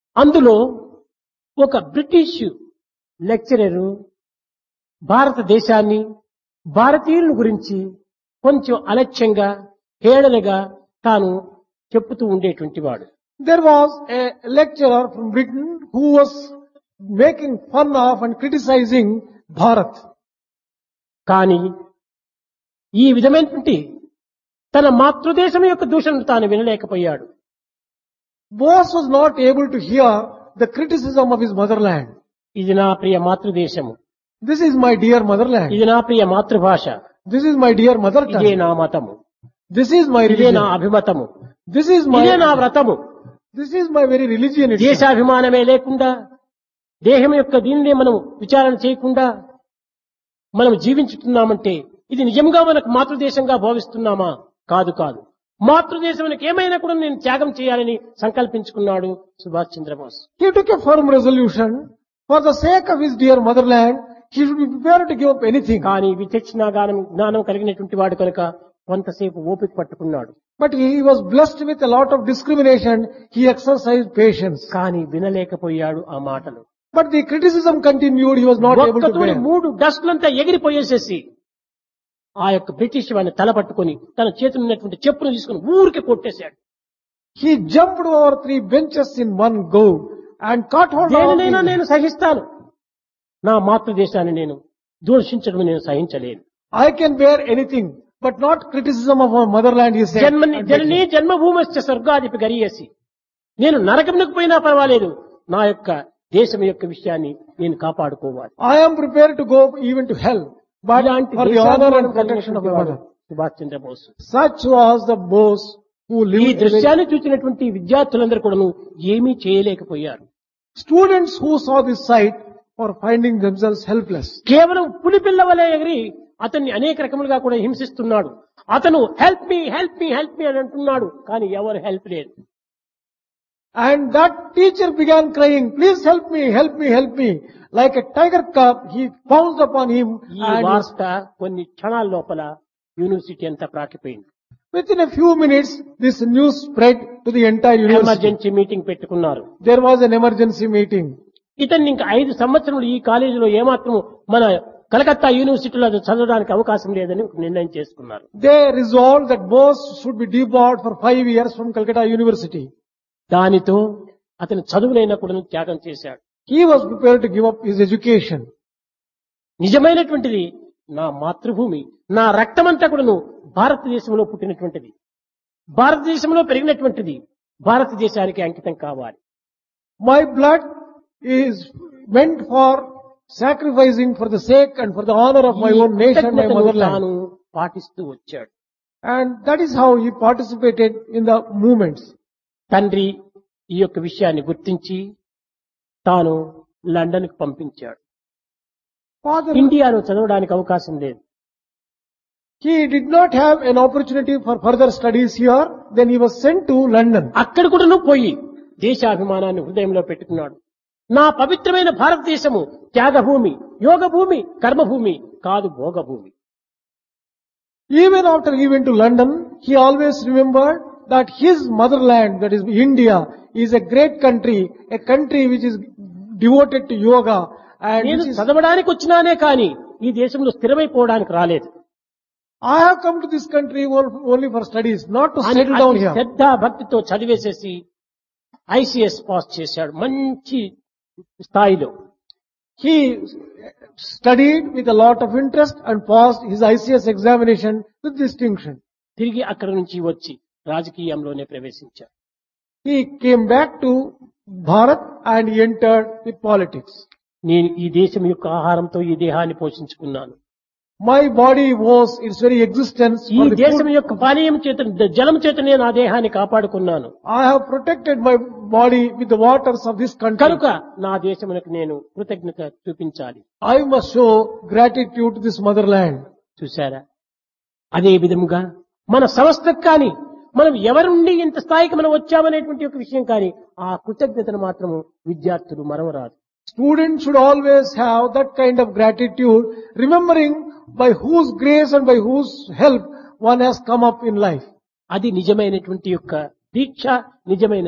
అందులో ఒక British lecturer భారతదేశాన్ని భారతీయుల గురించి కొంచెం అలక్ష్యంగా హేళనగా తాను చెప్పుతూ ఉండేటువంటి వాడు There was a lecturer from Britain who was making fun of and criticizing Bharat. కానీ ఈ విధమైనటువంటి తన మాతృదేశం యొక్క దూషణను తాను వినలేకపోయాడు Bose was not able to hear the criticism of his motherland. ఇది నా ప్రియ మాతృదేశము This is my dear motherland. ఇది నా ప్రియ మాతృభాష This is my dear mother ఇదే tongue. నా మతము This is my ఇదే నా religion. అభిమతము This is ఇదే నా my, వ్రతము this is my very religion itself. దేశాభిమానమే లేకుండా దేహం యొక్క దీనినే మనం విచారణ చేయకుండా మనం జీవించుతున్నామంటే ఇది నిజంగా మనకు మాతృదేశంగా భావిస్తున్నామా కాదు కాదు మాతృదేశం ఏమైనా కూడా నేను త్యాగం చేయాలని సంకల్పించుకున్నాడు Subhash Chandrabose He took a firm resolution for the sake of his dear motherland. He should be prepared to give up anything. కానీ విచక్షణ జ్ఞానం జ్ఞానం కలిగినటువంటి వాడు కనుక కొంతసేపు ఓపిక పట్టుకున్నాడు But he was blessed with a lot of discrimination. He exercised patience. కానీ వినలేకపోయాడు ఆ మాటలు But the criticism continued. He was not able to ఒక్కతోని bear. మూడు డస్ట్లంతా ఎగిరిపోయేసేసి ఆ యొక్క బ్రిటిష్ వాడిని తల పట్టుకొని తన చేతులు ఉన్నటువంటి చెప్పును తీసుకుని ఊరికి కొట్టేశాడు He jumped over three benches in one go and caught hold of దేనినైనా the- నేను సహిస్తాను నా మాతృదేశాన్ని నేను దూషించడం నేను సహించలేను I can bear anything, but not criticism of our motherland, he said. జన్మని And జననీ జన్మభూమశ్చ స్వర్గాధిపి గరీయసి నేను నరకమునకు పోయినా పర్వాలేదు నా యొక్క దేశం యొక్క విషయాన్ని నేను కాపాడుకోవాలి I am prepared to go even to hell, but ఇలాంటి for the honor దేశాభిమానం and protection of కలిగినటువంటి my వాడు mother. Subhash Chandrabose Such was the boss who ఈ lived. దృశ్యాన్ని చూసినటువంటి విద్యార్థులందరూ కూడాను ఏమీ చేయలేకపోయారు Students who saw this sight were finding themselves helpless. కేవలం పులి పిల్ల వలె ఎగిరి అతన్ని అనేక రకములుగా కూడా హింసిస్తున్నాడు అతను help me help me help me అని అంటున్నాడు కానీ ఎవరు హెల్ప్ లేదు And that teacher began crying, please help me, help me, help me. Like a tiger cub, he pounced upon him ఈ and వార్త కొన్ని క్షణాల లోపల యూనివర్సిటీ అంతా ప్రాకిపోయింది within a few minutes, this news spread to the entire university. Emergency meeting పెట్టుకున్నారు There was an emergency meeting. ఇతన్ని ఇంకా ఐదు సంవత్సరములు ఈ కాలేజీలో ఏమాత్రం మన కలకత్తా యూనివర్సిటీలో చదవడానికి అవకాశం లేదని ఒక నిర్ణయం చేసుకున్నారు They resolved that Bose should be debarred for five years from Calcutta University. దానితో అతను చదువునైనా కూడా త్యాగం చేశాడు He was prepared to give up his education. నిజమైనటువంటిది నా మాతృభూమి నా రక్తమంతా కూడాను భారతదేశంలో పుట్టినటువంటిది భారతదేశంలో పెరిగినటువంటిది భారతదేశానికి అంకితం కావాలి My blood is meant for sacrificing for the sake and for the honor of my ఈ own nation, my కృతజ్ఞతను motherland. తాను పాటిస్తూ వచ్చాడు And that is how he participated in the movements. తండ్రి ఈ యొక్క విషయాన్ని గుర్తించి తాను లండన్ కు పంపించాడు Father, ఇండియాలో చదవడానికి అవకాశం లేదు he did not have an opportunity for further studies here. Then he was sent to London. అక్కడ కూడా పోయి దేశాభిమానాన్ని హృదయంలో పెట్టుకున్నాడు నా పవిత్రమైన భారతదేశము త్యాగభూమి యోగభూమి కర్మభూమి కాదు భోగభూమి Even after he went to London, he always remembered that his motherland, that is India, is a great country, a country which is devoted to yoga and నేను which is, చదవడానికి వచ్చినానే కానీ ఈ దేశంలో స్థిరమైపోవడానికి రాలేదు I have come to this country on- only for studies, not to అని settle down అతి here. శ్రద్ధ భక్తితో చదివేసేసి ICS pass చేశాడు మంచి స్థాయిలో He studied with a lot of interest and passed his ICS examination with distinction. తిరిగి అక్కడి నుంచి వచ్చి రాజకీయంలోనే ప్రవేశించాడు He came back to Bharat and he entered the politics. నేను ఈ దేశం యొక్క ఆహారంతో ఈ దేహాన్ని పోషించుకున్నాను My body was its very existence ఈ for the దేశం food. యొక్క పానీయం చేత జలం చేత నేను ఆ దేహాన్ని కాపాడుకున్నాను I have protected my body with the waters of this country. కనుక నా దేశమునకు నేను కృతజ్ఞత చూపించాలి I must show gratitude to this motherland. చూశారా అదే విధముగా మన సంస్థకు కానీ మనం ఎవరి నుండి ఇంత స్థాయికి మనం వచ్చామనేటువంటి ఒక విషయం కానీ ఆ కృతజ్ఞతను మాత్రము విద్యార్థులు మరవరాదు Students should always have that kind of gratitude, remembering by whose grace and by whose help one has come up in life. అది నిజమైనటువంటి యొక్క దీక్ష నిజమైన